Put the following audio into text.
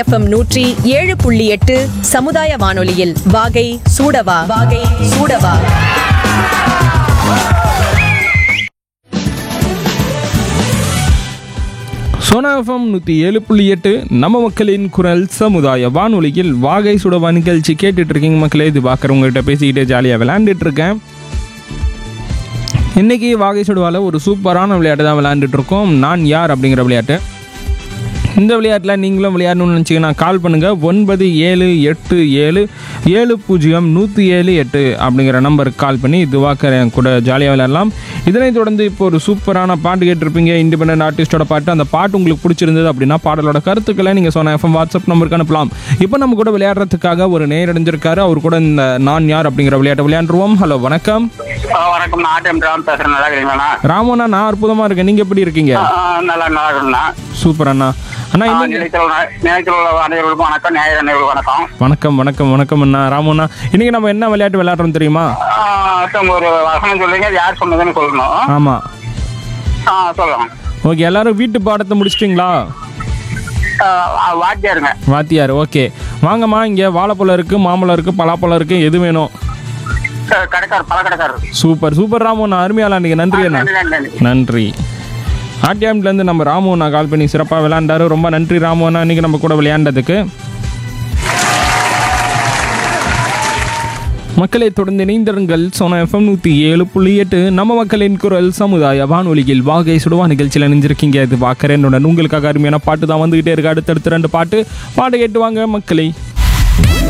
FM நூற்றி ஏழு புள்ளி எட்டு சமுதாய வானொலியில் வாகை சூடவா வாகை சூடவா சோனா எஃப்எம் நூற்றி ஏழு புள்ளி எட்டு நம்ம மக்களின் குரல் சமுதாய வானொலியில் வாகை சுடவா நிகழ்ச்சி கேட்டுட்டு இருக்கீங்க மக்களே இது பார்க்குறவங்ககிட்ட பேசிக்கிட்டே ஜாலியாக விளையாண்டுட்டு இருக்கேன் இன்னைக்கு வாகை சுடுவால ஒரு சூப்பரான விளையாட்டு தான் விளையாண்டுட்டு இருக்கோம் நான் யார் அப்படிங்கிற விளையாட்டு இந்த விளையாட்டில் நீங்களும் விளையாடணும்னு நினச்சிங்கன்னா கால் பண்ணுங்கள் ஒன்பது ஏழு எட்டு ஏழு ஏழு பூஜ்ஜியம் நூற்றி ஏழு எட்டு அப்படிங்கிற நம்பருக்கு கால் பண்ணி இதுவாக்கிற என் கூட ஜாலியாக விளையாடலாம் இதனைத் தொடர்ந்து இப்போ ஒரு சூப்பரான பாட்டு கேட்டிருப்பீங்க இண்டிபெண்டன்ட் ஆர்டிஸ்டோட பாட்டு அந்த பாட்டு உங்களுக்கு பிடிச்சிருந்தது அப்படின்னா பாடலோட கருத்துக்களை நீங்கள் சொன்ன எஃப்எம் வாட்ஸ்அப் நம்பருக்கு அனுப்பலாம் இப்போ நம்ம கூட விளையாடுறதுக்காக ஒரு நேரடைஞ்சிருக்காரு அவர் கூட இந்த நான் யார் அப்படிங்கிற விளையாட்டை விளையாண்டுருவோம் ஹலோ வணக்கம் ஆ, வணக்கம் நான் ஆட்டம் ராம் பேசுறேன் நல்லா இருக்கீங்களா ராமண்ணா நான் அற்புதமாக இருக்கேன் நீங்கள் எப்படி இருக்கீங்க நல்லா நல்லா இருக்கணும்ண்ணா சூப்பர் அண்ணா அண்ணா இன்னைக்கு நிலையத்தில் நிலையத்தில் உள்ள அனைவருக்கும் வணக்கம் நேயர் அனைவருக்கும் வணக்கம் வணக்கம் வணக்கம் வணக்கம் அண்ணா ராமண்ணா இன்னைக்கு நம்ம என்ன விளையாட்டு விளையாடுறோம் தெரியுமா ஆ, அப்புறம் ஒரு வசனம் சொல்லுங்க அது யார் சொன்னதுன்னு சொல்லணும் ஆமாம் ஆ சொல்லலாம் ஓகே எல்லாரும் வீட்டு பாடத்தை முடிச்சிட்டிங்களா ஆ, வாத்தியாருங்க வாத்தியார் ஓகே வாங்கம்மா இங்கே வாழைப்பழம் இருக்குது மாம்பழம் இருக்குது பலாப்பழம் இருக்குது எது வேணும் ஆ, கடைக்காரர் பல கடைக்காரர் சூப்பர் சூப்பர் ராமு அண்ணா அருமையாளா நீங்கள் நன்றி அண்ணா நன்றி, நன்றி, நன்றி. நன்றி ஆர்டிஎம்லேருந்து நம்ம ராமு அண்ணா கால் பண்ணி சிறப்பாக விளையாண்டாரு ரொம்ப நன்றி ராமு அண்ணா இன்றைக்கி நம்ம கூட விளையாண்டதுக்கு மக்களை தொடர்ந்து இணைந்திருங்கள் சோனா எஃப்எம் நூற்றி ஏழு புள்ளி எட்டு நம்ம மக்களின் குரல் சமுதாய வானொலியில் வாகை சுடுவா நிகழ்ச்சியில் நினைஞ்சிருக்கீங்க இது பார்க்குறேன் உங்களுக்காக அருமையான பாட்டு தான் வந்துகிட்டே இருக்கு அடுத்தடுத்து ரெண்டு பாட்டு பாட்டு கேட்டு வாங்க மக்களை